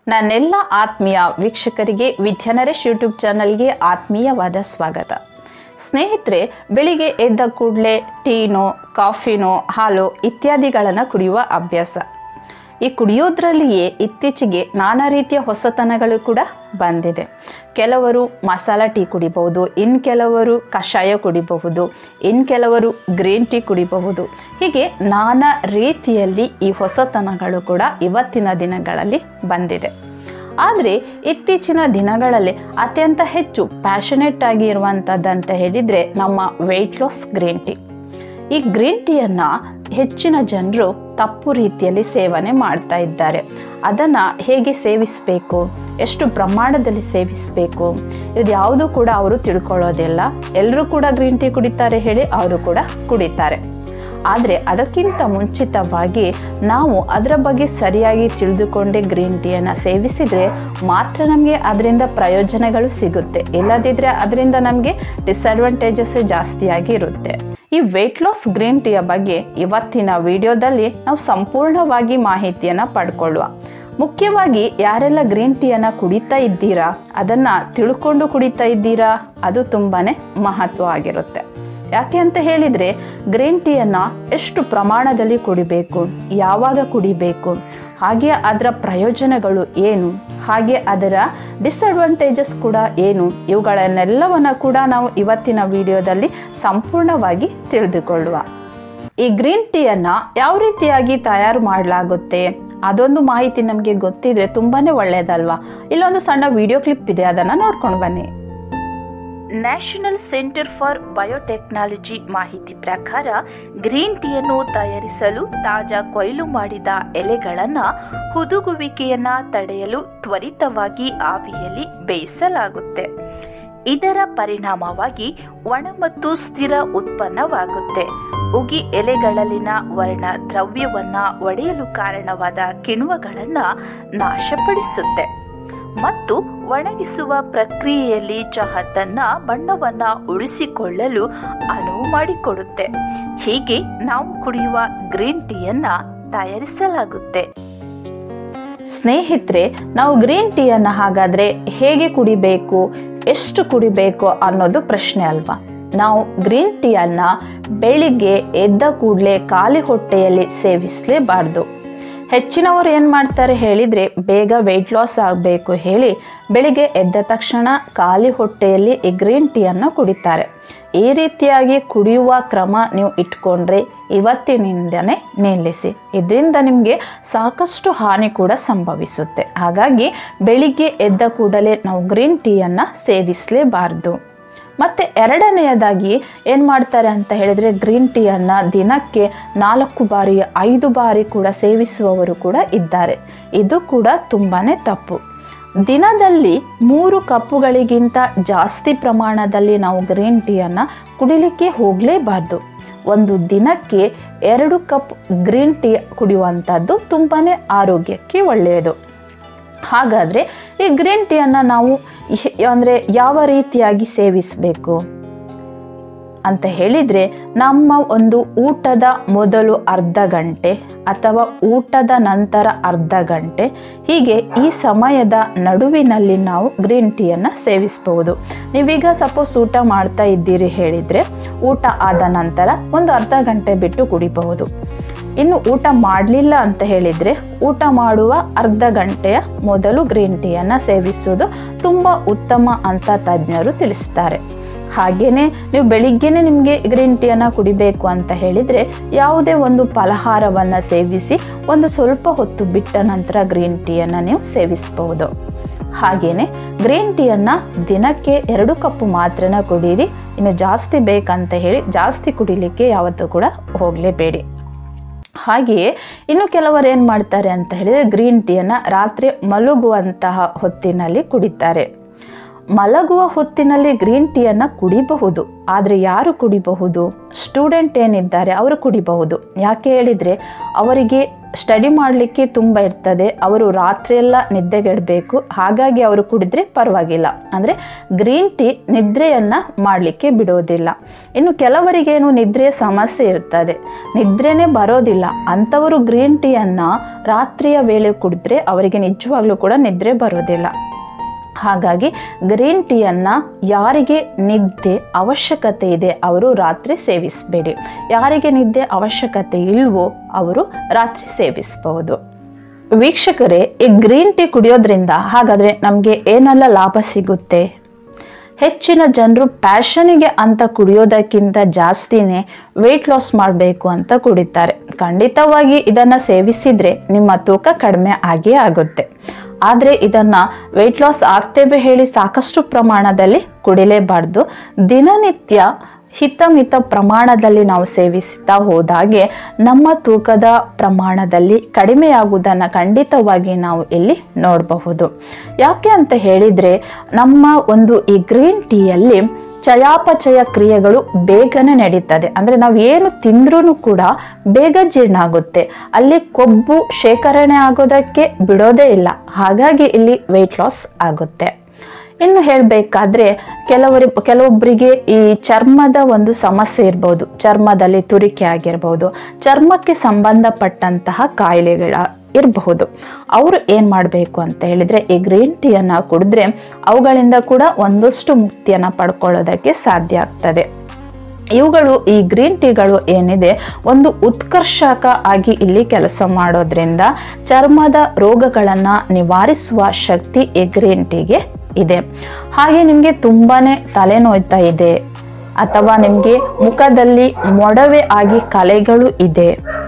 ನನ್ನೆಲ್ಲ ಆತ್ಮೀಯ ವೀಕ್ಷಕರಿಗೆ ವಿದ್ಯಾನರೇಶ್ ಯೂಟ್ಯೂಬ್ ಚಾನಲ್ಗೆ ಆತ್ಮೀಯವಾದ ಸ್ವಾಗತ ಸ್ನೇಹಿತರೆ ಬೆಳಿಗ್ಗೆ ಎದ್ದ ಕೂಡಲೇ ಟೀನೋ ಕಾಫಿನೋ ಹಾಲು ಇತ್ಯಾದಿಗಳನ್ನು ಕುಡಿಯುವ ಅಭ್ಯಾಸ ಈ ಕುಡಿಯೋದ್ರಲ್ಲಿಯೇ ಇತ್ತೀಚೆಗೆ ನಾನಾ ರೀತಿಯ ಹೊಸತನಗಳು ಕೂಡ ಬಂದಿದೆ ಕೆಲವರು ಮಸಾಲ ಟೀ ಕುಡಿಬಹುದು ಇನ್ನು ಕೆಲವರು ಕಷಾಯ ಕುಡಿಬಹುದು ಇನ್ನು ಕೆಲವರು ಗ್ರೀನ್ ಟೀ ಕುಡಿಬಹುದು ಹೀಗೆ ನಾನಾ ರೀತಿಯಲ್ಲಿ ಈ ಹೊಸತನಗಳು ಕೂಡ ಇವತ್ತಿನ ದಿನಗಳಲ್ಲಿ ಬಂದಿದೆ ಆದರೆ ಇತ್ತೀಚಿನ ದಿನಗಳಲ್ಲಿ ಅತ್ಯಂತ ಹೆಚ್ಚು ಪ್ಯಾಷನೆಟ್ ಆಗಿ ಇರುವಂಥದ್ದಂತ ಹೇಳಿದರೆ ನಮ್ಮ ವೆಯ್ಟ್ ಲಾಸ್ ಗ್ರೀನ್ ಟೀ ಈ ಗ್ರೀನ್ ಟೀಯನ್ನು ಹೆಚ್ಚಿನ ಜನರು ತಪ್ಪು ರೀತಿಯಲ್ಲಿ ಸೇವನೆ ಮಾಡ್ತಾ ಇದ್ದಾರೆ ಅದನ್ನು ಹೇಗೆ ಸೇವಿಸಬೇಕು ಎಷ್ಟು ಪ್ರಮಾಣದಲ್ಲಿ ಸೇವಿಸಬೇಕು ಇದು ಯಾವುದು ಕೂಡ ಅವರು ತಿಳ್ಕೊಳ್ಳೋದಿಲ್ಲ ಎಲ್ಲರೂ ಕೂಡ ಗ್ರೀನ್ ಟೀ ಕುಡಿತಾರೆ ಹೇಳಿ ಅವರು ಕೂಡ ಕುಡಿತಾರೆ ಆದರೆ ಅದಕ್ಕಿಂತ ಮುಂಚಿತವಾಗಿ ನಾವು ಅದರ ಬಗ್ಗೆ ಸರಿಯಾಗಿ ತಿಳಿದುಕೊಂಡೇ ಗ್ರೀನ್ ಟೀಯನ್ನು ಸೇವಿಸಿದರೆ ಮಾತ್ರ ನಮಗೆ ಅದರಿಂದ ಪ್ರಯೋಜನಗಳು ಸಿಗುತ್ತೆ ಇಲ್ಲದಿದ್ದರೆ ಅದರಿಂದ ನಮಗೆ ಡಿಸ್ಅಡ್ವಾಂಟೇಜಸ್ಸೇ ಜಾಸ್ತಿಯಾಗಿ ಇರುತ್ತೆ ಈ ವೆಯ್ಟ್ ಲಾಸ್ ಗ್ರೀನ್ ಟೀಯ ಬಗ್ಗೆ ಇವತ್ತಿನ ವಿಡಿಯೋದಲ್ಲಿ ನಾವು ಸಂಪೂರ್ಣವಾಗಿ ಮಾಹಿತಿಯನ್ನು ಪಡ್ಕೊಳ್ಳುವ ಮುಖ್ಯವಾಗಿ ಯಾರೆಲ್ಲ ಗ್ರೀನ್ ಟೀಯನ್ನು ಕುಡಿತಾ ಇದ್ದೀರಾ ಅದನ್ನು ತಿಳ್ಕೊಂಡು ಕುಡಿತಾ ಇದ್ದೀರಾ ಅದು ತುಂಬಾ ಮಹತ್ವ ಆಗಿರುತ್ತೆ ಯಾಕೆ ಅಂತ ಹೇಳಿದರೆ ಗ್ರೀನ್ ಟೀಯನ್ನು ಎಷ್ಟು ಪ್ರಮಾಣದಲ್ಲಿ ಕುಡಿಬೇಕು ಯಾವಾಗ ಕುಡಿಬೇಕು ಹಾಗೆ ಅದರ ಪ್ರಯೋಜನಗಳು ಏನು ಹಾಗೆ ಅದರ ಡಿಸ್ಅಡ್ವಾಂಟೇಜಸ್ ಕೂಡ ಏನು ಇವುಗಳನ್ನೆಲ್ಲವನ್ನು ಕೂಡ ನಾವು ಇವತ್ತಿನ ವಿಡಿಯೋದಲ್ಲಿ ಸಂಪೂರ್ಣವಾಗಿ ತಿಳಿದುಕೊಳ್ಳುವ ಈ ಗ್ರೀನ್ ಟೀಯನ್ನು ಯಾವ ರೀತಿಯಾಗಿ ತಯಾರು ಮಾಡಲಾಗುತ್ತೆ ಅದೊಂದು ಮಾಹಿತಿ ನಮಗೆ ಗೊತ್ತಿದ್ರೆ ತುಂಬಾ ಒಳ್ಳೆಯದಲ್ವಾ ಇಲ್ಲೊಂದು ಸಣ್ಣ ವಿಡಿಯೋ ಕ್ಲಿಪ್ ಇದೆ ಅದನ್ನು ನೋಡ್ಕೊಂಡು ಬನ್ನಿ ನ್ಯಾಷನಲ್ ಸೆಂಟರ್ ಫಾರ್ ಬಯೋಟೆಕ್ನಾಲಜಿ ಮಾಹಿತಿ ಪ್ರಕಾರ ಗ್ರೀನ್ ಟೀಯನ್ನು ತಯಾರಿಸಲು ತಾಜಾ ಕೊಯ್ಲು ಮಾಡಿದ ಎಲೆಗಳನ್ನು ಹುದುಗುವಿಕೆಯನ್ನ ತಡೆಯಲು ತ್ವರಿತವಾಗಿ ಆವಿಯಲ್ಲಿ ಬೇಯಿಸಲಾಗುತ್ತೆ ಇದರ ಪರಿಣಾಮವಾಗಿ ಒಣ ಮತ್ತು ಸ್ಥಿರ ಉತ್ಪನ್ನವಾಗುತ್ತೆ ಉಗಿ ಎಲೆಗಳಲ್ಲಿನ ವರ್ಣ ದ್ರವ್ಯವನ್ನ ಒಡೆಯಲು ಕಾರಣವಾದ ಕಿಣ್ವಗಳನ್ನ ನಾಶಪಡಿಸುತ್ತೆ ಮತ್ತು ಒಣಗಿಸುವ ಪ್ರಕ್ರಿಯೆಯಲ್ಲಿ ಚಹಾ ತನ್ನ ಬಣ್ಣವನ್ನ ಉಳಿಸಿಕೊಳ್ಳಲು ಅನುವು ಮಾಡಿಕೊಡುತ್ತೆ ಹೀಗೆ ನಾವು ಕುಡಿಯುವ ಗ್ರೀನ್ ಟೀಯನ್ನ ತಯಾರಿಸಲಾಗುತ್ತೆ ಸ್ನೇಹಿತರೆ ನಾವು ಗ್ರೀನ್ ಟೀಯನ್ನು ಹಾಗಾದರೆ ಹೇಗೆ ಕುಡಿಬೇಕು ಎಷ್ಟು ಕುಡಿಬೇಕು ಅನ್ನೋದು ಪ್ರಶ್ನೆ ಅಲ್ವಾ ನಾವು ಗ್ರೀನ್ ಟೀಯನ್ನು ಬೆಳಿಗ್ಗೆ ಎದ್ದ ಕೂಡಲೇ ಖಾಲಿ ಹೊಟ್ಟೆಯಲ್ಲಿ ಸೇವಿಸಲೇಬಾರ್ದು ಹೆಚ್ಚಿನವರು ಏನು ಮಾಡ್ತಾರೆ ಹೇಳಿದರೆ ಬೇಗ ವೆಯ್ಟ್ ಲಾಸ್ ಆಗಬೇಕು ಹೇಳಿ ಬೆಳಿಗ್ಗೆ ಎದ್ದ ತಕ್ಷಣ ಖಾಲಿ ಹೊಟ್ಟೆಯಲ್ಲಿ ಈ ಗ್ರೀನ್ ಟೀಯನ್ನು ಕುಡಿತಾರೆ ಈ ರೀತಿಯಾಗಿ ಕುಡಿಯುವ ಕ್ರಮ ನೀವು ಇಟ್ಕೊಂಡ್ರೆ ಇವತ್ತಿನಿಂದನೇ ನಿಲ್ಲಿಸಿ ಇದರಿಂದ ನಿಮಗೆ ಸಾಕಷ್ಟು ಹಾನಿ ಕೂಡ ಸಂಭವಿಸುತ್ತೆ ಹಾಗಾಗಿ ಬೆಳಿಗ್ಗೆ ಎದ್ದ ಕೂಡಲೇ ನಾವು ಗ್ರೀನ್ ಟೀಯನ್ನು ಸೇವಿಸಲೇಬಾರ್ದು ಮತ್ತು ಎರಡನೆಯದಾಗಿ ಏನು ಮಾಡ್ತಾರೆ ಅಂತ ಹೇಳಿದರೆ ಗ್ರೀನ್ ಟೀಯನ್ನು ದಿನಕ್ಕೆ ನಾಲ್ಕು ಬಾರಿ ಐದು ಬಾರಿ ಕೂಡ ಸೇವಿಸುವವರು ಕೂಡ ಇದ್ದಾರೆ ಇದು ಕೂಡ ತುಂಬಾ ತಪ್ಪು ದಿನದಲ್ಲಿ ಮೂರು ಕಪ್ಪುಗಳಿಗಿಂತ ಜಾಸ್ತಿ ಪ್ರಮಾಣದಲ್ಲಿ ನಾವು ಗ್ರೀನ್ ಟೀಯನ್ನು ಕುಡಿಲಿಕ್ಕೆ ಹೋಗಲೇಬಾರ್ದು ಒಂದು ದಿನಕ್ಕೆ ಎರಡು ಕಪ್ ಗ್ರೀನ್ ಟೀ ಕುಡಿಯುವಂಥದ್ದು ತುಂಬಾ ಆರೋಗ್ಯಕ್ಕೆ ಒಳ್ಳೆಯದು ಹಾಗಾದರೆ ಈ ಗ್ರೀನ್ ಟೀಯನ್ನು ನಾವು ಅಂದರೆ ಯಾವ ರೀತಿಯಾಗಿ ಸೇವಿಸಬೇಕು ಅಂತ ಹೇಳಿದರೆ ನಮ್ಮ ಒಂದು ಊಟದ ಮೊದಲು ಅರ್ಧ ಗಂಟೆ ಅಥವಾ ಊಟದ ನಂತರ ಅರ್ಧ ಗಂಟೆ ಹೀಗೆ ಈ ಸಮಯದ ನಡುವಿನಲ್ಲಿ ನಾವು ಗ್ರೀನ್ ಟೀಯನ್ನು ಸೇವಿಸಬಹುದು ನೀವೀಗ ಸಪೋಸ್ ಊಟ ಮಾಡ್ತಾ ಇದ್ದೀರಿ ಹೇಳಿದರೆ ಊಟ ಆದ ನಂತರ ಒಂದು ಅರ್ಧ ಗಂಟೆ ಬಿಟ್ಟು ಕುಡಿಬಹುದು ಇನ್ನು ಊಟ ಮಾಡಲಿಲ್ಲ ಅಂತ ಹೇಳಿದರೆ ಊಟ ಮಾಡುವ ಅರ್ಧ ಗಂಟೆಯ ಮೊದಲು ಗ್ರೀನ್ ಟೀಯನ್ನು ಸೇವಿಸುವುದು ತುಂಬ ಉತ್ತಮ ಅಂತ ತಜ್ಞರು ತಿಳಿಸ್ತಾರೆ ಹಾಗೆಯೇ ನೀವು ಬೆಳಿಗ್ಗೆನೇ ನಿಮಗೆ ಗ್ರೀನ್ ಟೀಯನ್ನು ಕುಡಿಬೇಕು ಅಂತ ಹೇಳಿದರೆ ಯಾವುದೇ ಒಂದು ಫಲಹಾರವನ್ನು ಸೇವಿಸಿ ಒಂದು ಸ್ವಲ್ಪ ಹೊತ್ತು ಬಿಟ್ಟ ನಂತರ ಗ್ರೀನ್ ಟೀಯನ್ನು ನೀವು ಸೇವಿಸಬಹುದು ಹಾಗೆಯೇ ಗ್ರೀನ್ ಟೀಯನ್ನು ದಿನಕ್ಕೆ ಎರಡು ಕಪ್ಪು ಮಾತ್ರನ ಕುಡೀರಿ ಇನ್ನು ಜಾಸ್ತಿ ಬೇಕಂತ ಹೇಳಿ ಜಾಸ್ತಿ ಕುಡಿಲಿಕ್ಕೆ ಯಾವತ್ತೂ ಕೂಡ ಹೋಗಲೇಬೇಡಿ ಹಾಗೆಯೇ ಇನ್ನು ಕೆಲವರು ಏನು ಮಾಡ್ತಾರೆ ಅಂತ ಹೇಳಿದರೆ ಗ್ರೀನ್ ಟೀಯನ್ನು ರಾತ್ರಿ ಮಲಗುವಂತಹ ಹೊತ್ತಿನಲ್ಲಿ ಕುಡಿತಾರೆ ಮಲಗುವ ಹೊತ್ತಿನಲ್ಲಿ ಗ್ರೀನ್ ಟೀಯನ್ನು ಕುಡಿಬಹುದು ಆದರೆ ಯಾರು ಕುಡಿಬಹುದು ಸ್ಟೂಡೆಂಟ್ ಏನಿದ್ದಾರೆ ಅವರು ಕುಡಿಬಹುದು ಯಾಕೆ ಹೇಳಿದರೆ ಅವರಿಗೆ ಸ್ಟಡಿ ಮಾಡಲಿಕ್ಕೆ ತುಂಬ ಇರ್ತದೆ ಅವರು ರಾತ್ರಿಯೆಲ್ಲ ನಿದ್ದೆಗೆಡಬೇಕು ಹಾಗಾಗಿ ಅವರು ಕುಡಿದ್ರೆ ಪರವಾಗಿಲ್ಲ ಅಂದರೆ ಗ್ರೀನ್ ಟೀ ನಿದ್ರೆಯನ್ನು ಮಾಡಲಿಕ್ಕೆ ಬಿಡೋದಿಲ್ಲ ಇನ್ನು ಕೆಲವರಿಗೇನು ನಿದ್ರೆಯ ಸಮಸ್ಯೆ ಇರ್ತದೆ ನಿದ್ರೆನೇ ಬರೋದಿಲ್ಲ ಅಂಥವರು ಗ್ರೀನ್ ಟೀಯನ್ನು ರಾತ್ರಿಯ ವೇಳೆ ಕುಡಿದ್ರೆ ಅವರಿಗೆ ನಿಜವಾಗ್ಲೂ ಕೂಡ ನಿದ್ರೆ ಬರೋದಿಲ್ಲ ಹಾಗಾಗಿ ಗ್ರೀನ್ ಟೀಯನ್ನು ಯಾರಿಗೆ ನಿದ್ದೆ ಅವಶ್ಯಕತೆ ಇದೆ ಅವರು ರಾತ್ರಿ ಸೇವಿಸಬೇಡಿ ಯಾರಿಗೆ ನಿದ್ದೆ ಅವಶ್ಯಕತೆ ಇಲ್ವೋ ಅವರು ರಾತ್ರಿ ಸೇವಿಸಬಹುದು ವೀಕ್ಷಕರೇ ಈ ಗ್ರೀನ್ ಟೀ ಕುಡಿಯೋದ್ರಿಂದ ಹಾಗಾದರೆ ನಮಗೆ ಏನೆಲ್ಲ ಲಾಭ ಸಿಗುತ್ತೆ ಹೆಚ್ಚಿನ ಜನರು ಪ್ಯಾಷನಿಗೆ ಅಂತ ಕುಡಿಯೋದಕ್ಕಿಂತ ಜಾಸ್ತಿನೇ ವೆಯ್ಟ್ ಲಾಸ್ ಮಾಡಬೇಕು ಅಂತ ಕುಡಿತಾರೆ ಖಂಡಿತವಾಗಿ ಇದನ್ನು ಸೇವಿಸಿದರೆ ನಿಮ್ಮ ತೂಕ ಕಡಿಮೆ ಆಗೇ ಆಗುತ್ತೆ ಆದರೆ ಇದನ್ನು ವೆಯ್ಟ್ ಲಾಸ್ ಆಗ್ತೇವೆ ಹೇಳಿ ಸಾಕಷ್ಟು ಪ್ರಮಾಣದಲ್ಲಿ ಕುಡಿಲೇಬಾರ್ದು ದಿನನಿತ್ಯ ಹಿತಮಿತ ಪ್ರಮಾಣದಲ್ಲಿ ನಾವು ಸೇವಿಸುತ್ತಾ ಹೋದಾಗೆ ನಮ್ಮ ತೂಕದ ಪ್ರಮಾಣದಲ್ಲಿ ಕಡಿಮೆಯಾಗುವುದನ್ನು ಖಂಡಿತವಾಗಿ ನಾವು ಇಲ್ಲಿ ನೋಡಬಹುದು ಯಾಕೆ ಅಂತ ಹೇಳಿದರೆ ನಮ್ಮ ಒಂದು ಈ ಗ್ರೀನ್ ಟೀಯಲ್ಲಿ ಚಯಾಪಚಯ ಕ್ರಿಯೆಗಳು ಬೇಗನೆ ನಡೀತದೆ ಅಂದರೆ ನಾವು ಏನು ತಿಂದ್ರೂ ಕೂಡ ಬೇಗ ಜೀರ್ಣ ಆಗುತ್ತೆ ಅಲ್ಲಿ ಕೊಬ್ಬು ಶೇಖರಣೆ ಆಗೋದಕ್ಕೆ ಬಿಡೋದೇ ಇಲ್ಲ ಹಾಗಾಗಿ ಇಲ್ಲಿ ವೆಯ್ಟ್ ಲಾಸ್ ಆಗುತ್ತೆ ಇನ್ನು ಹೇಳಬೇಕಾದ್ರೆ ಕೆಲವರಿ ಕೆಲವೊಬ್ಬರಿಗೆ ಈ ಚರ್ಮದ ಒಂದು ಸಮಸ್ಯೆ ಇರ್ಬೋದು ಚರ್ಮದಲ್ಲಿ ತುರಿಕೆ ಆಗಿರ್ಬೋದು ಚರ್ಮಕ್ಕೆ ಸಂಬಂಧಪಟ್ಟಂತಹ ಕಾಯಿಲೆಗಳ ಇರಬಹುದು ಅವರು ಏನು ಮಾಡಬೇಕು ಅಂತ ಹೇಳಿದರೆ ಈ ಗ್ರೀನ್ ಟೀಯನ್ನು ಕುಡಿದ್ರೆ ಅವುಗಳಿಂದ ಕೂಡ ಒಂದಷ್ಟು ಮುಕ್ತಿಯನ್ನು ಪಡ್ಕೊಳ್ಳೋದಕ್ಕೆ ಸಾಧ್ಯ ಆಗ್ತದೆ ಇವುಗಳು ಈ ಗ್ರೀನ್ ಟೀಗಳು ಏನಿದೆ ಒಂದು ಉತ್ಕರ್ಷಕ ಆಗಿ ಇಲ್ಲಿ ಕೆಲಸ ಮಾಡೋದ್ರಿಂದ ಚರ್ಮದ ರೋಗಗಳನ್ನು ನಿವಾರಿಸುವ ಶಕ್ತಿ ಈ ಗ್ರೀನ್ ಟೀಗೆ ಇದೆ ಹಾಗೆ ನಿಮಗೆ ತುಂಬಾ ತಲೆನೋಯ್ತಾ ಇದೆ ಅಥವಾ ನಿಮಗೆ ಮುಖದಲ್ಲಿ ಮೊಡವೆ ಆಗಿ ಕಲೆಗಳು ಇದೆ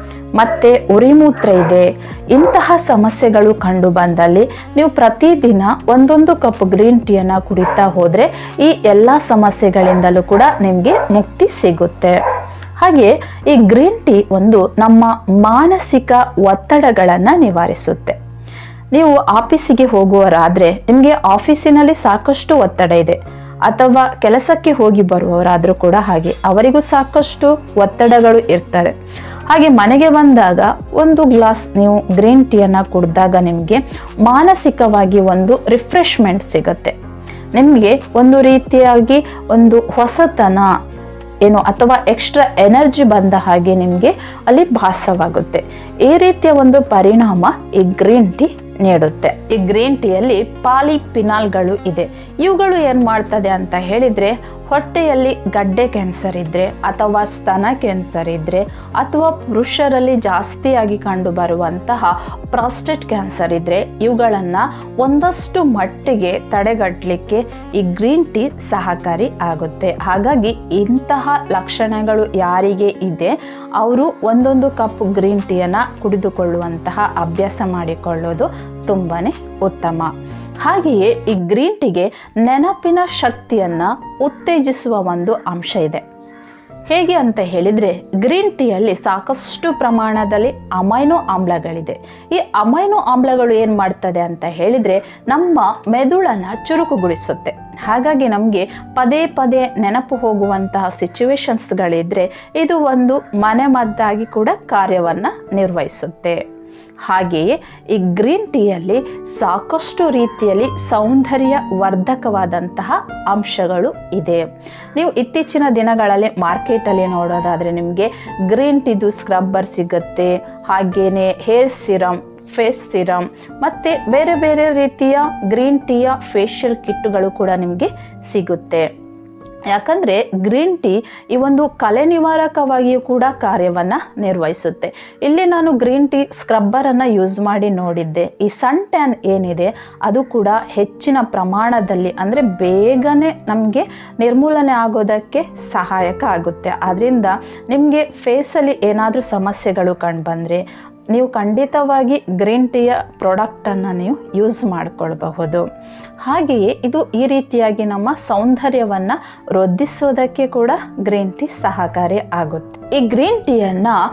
ಮತ್ತು ಉರಿಮೂತ್ರ ಇದೆ ಇಂತಹ ಸಮಸ್ಯೆಗಳು ಕಂಡು ಬಂದಲ್ಲಿ ನೀವು ಪ್ರತಿದಿನ ಒಂದೊಂದು ಕಪ್ ಗ್ರೀನ್ ಟೀಯನ್ನು ಕುಡಿತಾ ಹೋದರೆ ಈ ಎಲ್ಲ ಸಮಸ್ಯೆಗಳಿಂದಲೂ ಕೂಡ ನಿಮಗೆ ಮುಕ್ತಿ ಸಿಗುತ್ತೆ ಹಾಗೆ ಈ ಗ್ರೀನ್ ಟೀ ಒಂದು ನಮ್ಮ ಮಾನಸಿಕ ಒತ್ತಡಗಳನ್ನು ನಿವಾರಿಸುತ್ತೆ ನೀವು ಆಫೀಸಿಗೆ ಹೋಗುವವರಾದರೆ ನಿಮಗೆ ಆಫೀಸಿನಲ್ಲಿ ಸಾಕಷ್ಟು ಒತ್ತಡ ಇದೆ ಅಥವಾ ಕೆಲಸಕ್ಕೆ ಹೋಗಿ ಬರುವವರಾದರೂ ಕೂಡ ಹಾಗೆ ಅವರಿಗೂ ಸಾಕಷ್ಟು ಒತ್ತಡಗಳು ಇರ್ತದೆ ಹಾಗೆ ಮನೆಗೆ ಬಂದಾಗ ಒಂದು ಗ್ಲಾಸ್ ನೀವು ಗ್ರೀನ್ ಟೀಯನ್ನು ಕುಡಿದಾಗ ನಿಮಗೆ ಮಾನಸಿಕವಾಗಿ ಒಂದು ರಿಫ್ರೆಶ್ಮೆಂಟ್ ಸಿಗುತ್ತೆ ನಿಮಗೆ ಒಂದು ರೀತಿಯಾಗಿ ಒಂದು ಹೊಸತನ ಏನು ಅಥವಾ ಎಕ್ಸ್ಟ್ರಾ ಎನರ್ಜಿ ಬಂದ ಹಾಗೆ ನಿಮಗೆ ಅಲ್ಲಿ ಭಾಸವಾಗುತ್ತೆ ಈ ರೀತಿಯ ಒಂದು ಪರಿಣಾಮ ಈ ಗ್ರೀನ್ ಟೀ ನೀಡುತ್ತೆ ಈ ಗ್ರೀನ್ ಟೀಯಲ್ಲಿ ಪಾಲಿಪಿನಾಲ್ಗಳು ಇದೆ ಇವುಗಳು ಏನು ಮಾಡ್ತದೆ ಅಂತ ಹೇಳಿದರೆ ಹೊಟ್ಟೆಯಲ್ಲಿ ಗಡ್ಡೆ ಕ್ಯಾನ್ಸರ್ ಇದ್ದರೆ ಅಥವಾ ಸ್ತನ ಕ್ಯಾನ್ಸರ್ ಇದ್ದರೆ ಅಥವಾ ಪುರುಷರಲ್ಲಿ ಜಾಸ್ತಿಯಾಗಿ ಕಂಡು ಬರುವಂತಹ ಪ್ರಾಸ್ಟೇಟ್ ಕ್ಯಾನ್ಸರ್ ಇದ್ದರೆ ಇವುಗಳನ್ನು ಒಂದಷ್ಟು ಮಟ್ಟಿಗೆ ತಡೆಗಟ್ಟಲಿಕ್ಕೆ ಈ ಗ್ರೀನ್ ಟೀ ಸಹಕಾರಿ ಆಗುತ್ತೆ ಹಾಗಾಗಿ ಇಂತಹ ಲಕ್ಷಣಗಳು ಯಾರಿಗೆ ಇದೆ ಅವರು ಒಂದೊಂದು ಕಪ್ ಗ್ರೀನ್ ಟೀಯನ್ನು ಕುಡಿದುಕೊಳ್ಳುವಂತಹ ಅಭ್ಯಾಸ ಮಾಡಿಕೊಳ್ಳೋದು ತುಂಬಾ ಉತ್ತಮ ಹಾಗೆಯೇ ಈ ಗ್ರೀನ್ ಟೀಗೆ ನೆನಪಿನ ಶಕ್ತಿಯನ್ನು ಉತ್ತೇಜಿಸುವ ಒಂದು ಅಂಶ ಇದೆ ಹೇಗೆ ಅಂತ ಹೇಳಿದರೆ ಗ್ರೀನ್ ಟೀಯಲ್ಲಿ ಸಾಕಷ್ಟು ಪ್ರಮಾಣದಲ್ಲಿ ಅಮೈನೋ ಆಮ್ಲಗಳಿದೆ ಈ ಅಮೈನೋ ಆಮ್ಲಗಳು ಏನು ಮಾಡ್ತದೆ ಅಂತ ಹೇಳಿದರೆ ನಮ್ಮ ಮೆದುಳನ್ನು ಚುರುಕುಗೊಳಿಸುತ್ತೆ ಹಾಗಾಗಿ ನಮಗೆ ಪದೇ ಪದೇ ನೆನಪು ಹೋಗುವಂತಹ ಸಿಚುವೇಶನ್ಸ್ಗಳಿದ್ದರೆ ಇದು ಒಂದು ಮನೆಮದ್ದಾಗಿ ಕೂಡ ಕಾರ್ಯವನ್ನು ನಿರ್ವಹಿಸುತ್ತೆ ಹಾಗೆಯೇ ಈ ಗ್ರೀನ್ ಟೀಯಲ್ಲಿ ಸಾಕಷ್ಟು ರೀತಿಯಲ್ಲಿ ಸೌಂದರ್ಯ ವರ್ಧಕವಾದಂತಹ ಅಂಶಗಳು ಇದೆ ನೀವು ಇತ್ತೀಚಿನ ದಿನಗಳಲ್ಲಿ ಮಾರ್ಕೆಟಲ್ಲಿ ನೋಡೋದಾದರೆ ನಿಮಗೆ ಗ್ರೀನ್ ಟೀದು ಸ್ಕ್ರಬ್ಬರ್ ಸಿಗುತ್ತೆ ಹಾಗೆಯೇ ಹೇರ್ ಸಿರಮ್ ಫೇಸ್ ಸಿರಮ್ ಮತ್ತು ಬೇರೆ ಬೇರೆ ರೀತಿಯ ಗ್ರೀನ್ ಟೀಯ ಫೇಶಿಯಲ್ ಕಿಟ್ಗಳು ಕೂಡ ನಿಮಗೆ ಸಿಗುತ್ತೆ ಯಾಕಂದರೆ ಗ್ರೀನ್ ಟೀ ಈ ಒಂದು ಕಲೆ ನಿವಾರಕವಾಗಿಯೂ ಕೂಡ ಕಾರ್ಯವನ್ನು ನಿರ್ವಹಿಸುತ್ತೆ ಇಲ್ಲಿ ನಾನು ಗ್ರೀನ್ ಟೀ ಸ್ಕ್ರಬ್ಬರನ್ನು ಯೂಸ್ ಮಾಡಿ ನೋಡಿದ್ದೆ ಈ ಸನ್ ಟ್ಯಾನ್ ಏನಿದೆ ಅದು ಕೂಡ ಹೆಚ್ಚಿನ ಪ್ರಮಾಣದಲ್ಲಿ ಅಂದರೆ ಬೇಗನೆ ನಮಗೆ ನಿರ್ಮೂಲನೆ ಆಗೋದಕ್ಕೆ ಸಹಾಯಕ ಆಗುತ್ತೆ ಆದ್ದರಿಂದ ನಿಮಗೆ ಫೇಸಲ್ಲಿ ಏನಾದರೂ ಸಮಸ್ಯೆಗಳು ಕಂಡುಬಂದರೆ ನೀವು ಖಂಡಿತವಾಗಿ ಗ್ರೀನ್ ಟೀಯ ಪ್ರಾಡಕ್ಟನ್ನು ನೀವು ಯೂಸ್ ಮಾಡಿಕೊಳ್ಬಹುದು ಹಾಗೆಯೇ ಇದು ಈ ರೀತಿಯಾಗಿ ನಮ್ಮ ಸೌಂದರ್ಯವನ್ನು ವೃದ್ಧಿಸೋದಕ್ಕೆ ಕೂಡ ಗ್ರೀನ್ ಟೀ ಸಹಕಾರಿ ಆಗುತ್ತೆ ಈ ಗ್ರೀನ್ ಟೀಯನ್ನು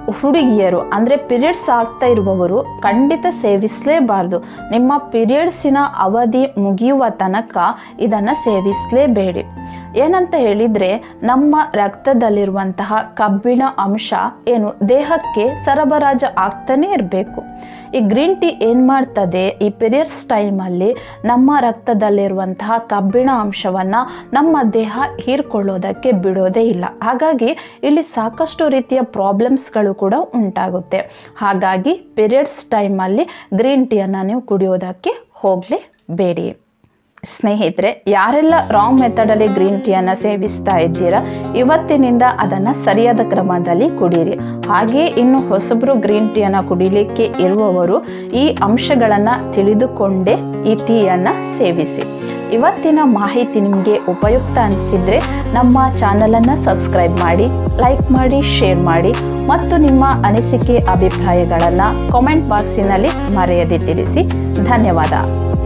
ಹುಡುಗಿಯರು ಅಂದರೆ ಪಿರಿಯಡ್ಸ್ ಆಗ್ತಾ ಇರುವವರು ಖಂಡಿತ ಸೇವಿಸಲೇಬಾರ್ದು ನಿಮ್ಮ ಪಿರಿಯಡ್ಸಿನ ಅವಧಿ ಮುಗಿಯುವ ತನಕ ಇದನ್ನು ಸೇವಿಸಲೇಬೇಡಿ ಏನಂತ ಹೇಳಿದರೆ ನಮ್ಮ ರಕ್ತದಲ್ಲಿರುವಂತಹ ಕಬ್ಬಿಣ ಅಂಶ ಏನು ದೇಹಕ್ಕೆ ಸರಬರಾಜು ಆಗ್ತಾನೆ ಇರಬೇಕು ಈ ಗ್ರೀನ್ ಟೀ ಏನು ಮಾಡ್ತದೆ ಈ ಪಿರಿಯಡ್ಸ್ ಟೈಮಲ್ಲಿ ನಮ್ಮ ರಕ್ತದಲ್ಲಿರುವಂತಹ ಕಬ್ಬಿಣ ಅಂಶವನ್ನು ನಮ್ಮ ದೇಹ ಹೀರ್ಕೊಳ್ಳೋದಕ್ಕೆ ಬಿಡೋದೇ ಇಲ್ಲ ಹಾಗಾಗಿ ಇಲ್ಲಿ ಸಾಕಷ್ಟು ರೀತಿಯ ಪ್ರಾಬ್ಲಮ್ಸ್ಗಳು ಕೂಡ ಉಂಟಾಗುತ್ತೆ ಹಾಗಾಗಿ ಪಿರಿಯಡ್ಸ್ ಟೈಮಲ್ಲಿ ಗ್ರೀನ್ ಟೀಯನ್ನು ನೀವು ಕುಡಿಯೋದಕ್ಕೆ ಹೋಗಲೇಬೇಡಿ ಸ್ನೇಹಿತರೆ ಯಾರೆಲ್ಲ ರಾಂಗ್ ಮೆಥಡಲ್ಲಿ ಗ್ರೀನ್ ಟೀಯನ್ನು ಸೇವಿಸ್ತಾ ಇದ್ದೀರಾ ಇವತ್ತಿನಿಂದ ಅದನ್ನು ಸರಿಯಾದ ಕ್ರಮದಲ್ಲಿ ಕುಡೀರಿ ಹಾಗೆಯೇ ಇನ್ನು ಹೊಸಬರು ಗ್ರೀನ್ ಟೀಯನ್ನು ಕುಡಿಲಿಕ್ಕೆ ಇರುವವರು ಈ ಅಂಶಗಳನ್ನು ತಿಳಿದುಕೊಂಡೇ ಈ ಟೀಯನ್ನು ಸೇವಿಸಿ ಇವತ್ತಿನ ಮಾಹಿತಿ ನಿಮಗೆ ಉಪಯುಕ್ತ ಅನಿಸಿದರೆ ನಮ್ಮ ಚಾನಲನ್ನು ಸಬ್ಸ್ಕ್ರೈಬ್ ಮಾಡಿ ಲೈಕ್ ಮಾಡಿ ಶೇರ್ ಮಾಡಿ ಮತ್ತು ನಿಮ್ಮ ಅನಿಸಿಕೆ ಅಭಿಪ್ರಾಯಗಳನ್ನು ಕಾಮೆಂಟ್ ಬಾಕ್ಸಿನಲ್ಲಿ ಮರೆಯದೆ ತಿಳಿಸಿ ಧನ್ಯವಾದ